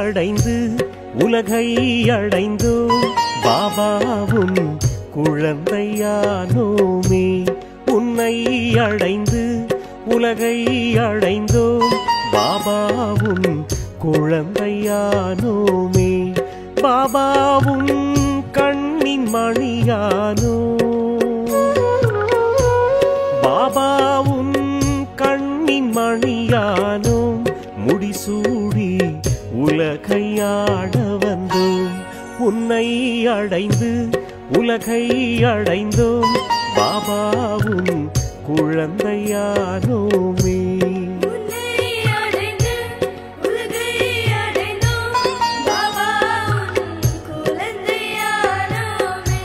அடைந்து உலகை அடைந்தோம் பாபாவும் குழந்தையானோமே உன்னை அடைந்து உலகை அடைந்தோம் பாபாவும் குழந்தையானோமே பாபாவும் கண்ணின் மணியானோ பாபாவும் கண்ணின் மணியானோம் முடிசூடி உலகையாட வந்தோம் உன்னை அடைந்து உலகை அடைந்தோம் பாபாவும் குழந்தையானோமே உன்னை அடைந்து உலகை அடைந்தோம் பாபா உன் குழந்தையானோமே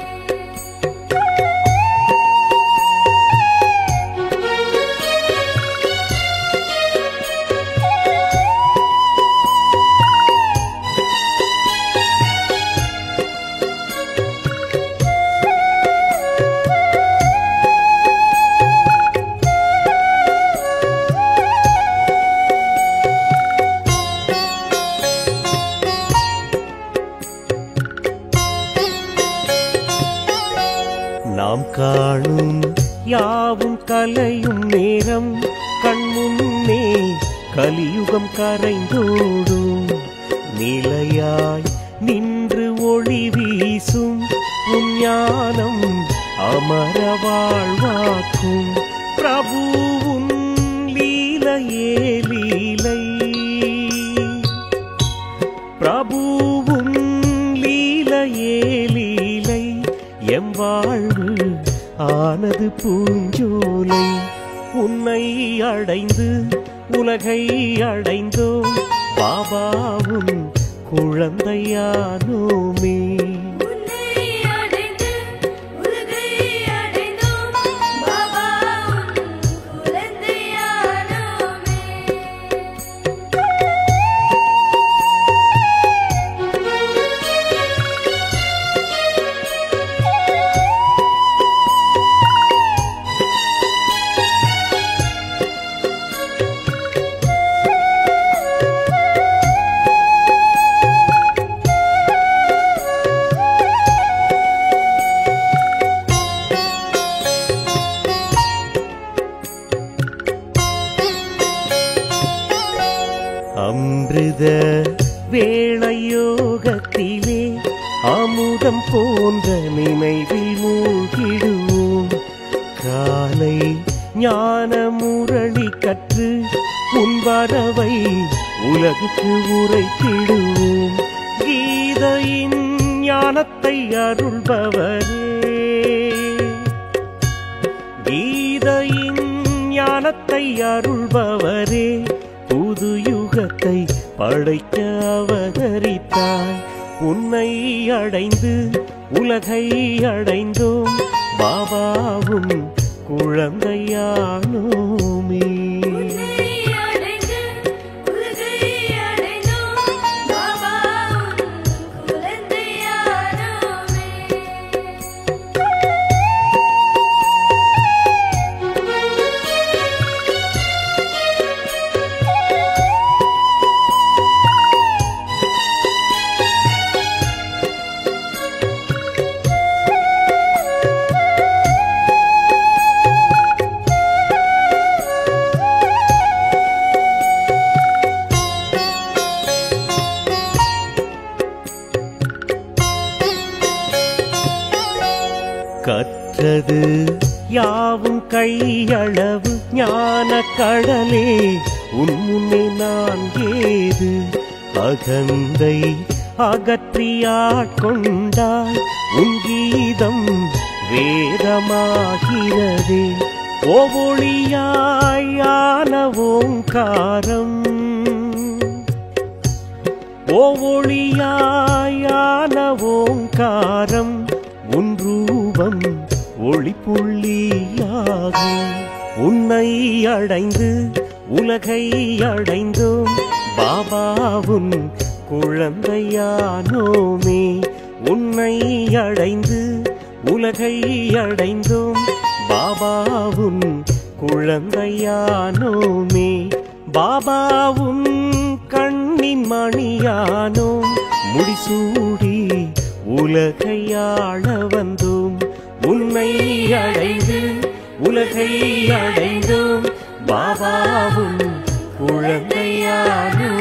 நாம் காணும் யாவும் கலையும் நேரம் கண்முன்னே கலியுகம் கரைந்தோடும் நிலையாய் நின்று ஒளி வீசும் உஞ்ஞானம் அமர வாழ்வாக்கும் பிரபுவும் லீலையே லீலை பிரபுவும் லீலையே லீலை எம் வாழ்வு ஆனது பூஞ்சோலை உன்னை அடைந்து உலகை அடைந்தோம் பாபாவும் குழந்தையானோமே உன்னை அடைந்து உலகை அடைந்தோம் பாபா உன் குழந்தையானோமே அமிர்த வேளையோகத்திலே அமுதம் போன்ற நினைவில் மூழ்கிடுவோம் காலை ஞான முரளி கற்று உன்பரவை உலகுக்கு உரைத்திடுவோம் கீதையின் ஞானத்தை அருள்பவரே கீதையின் ஞானத்தை அருள்பவரே புது யுகத்தை படைக்க அவதரித்தாய் உன்னை அடைந்து உலகை அடைந்தோம் பாபாவும் குழந்தையானோமே உன்னை அடைந்து உலகை அடைந்தோம் பாபா உன் குழந்தையானோமே கற்றது யாவும் கையளவு ஞான கடலே உன் முன்னே நான் ஏது அகந்தை அகற்றியாட்கொண்டாய் உன் கீதம் வேதமாகிறதே ஓவொளியாயான ஓங்காரம் ஓவொளியாயான ஓங்காரம் உன் ரூபம் ஒளிப்புள்ளியாகும் உன்னை அடைந்து உலகை அடைந்தோம் பாபாவும் குழந்தையானோமே உன்னை அடைந்து உலகை அடைந்தோம் பாபாவும் குழந்தையானோமே பாபாவும் கண்ணி மண்ணின் மணியானோம் முடிசூடி உலகையாள வந்தோம் உன்னை அடைந்து உலகை அடைந்தோம் பாபாவும் குழந்தையானோம்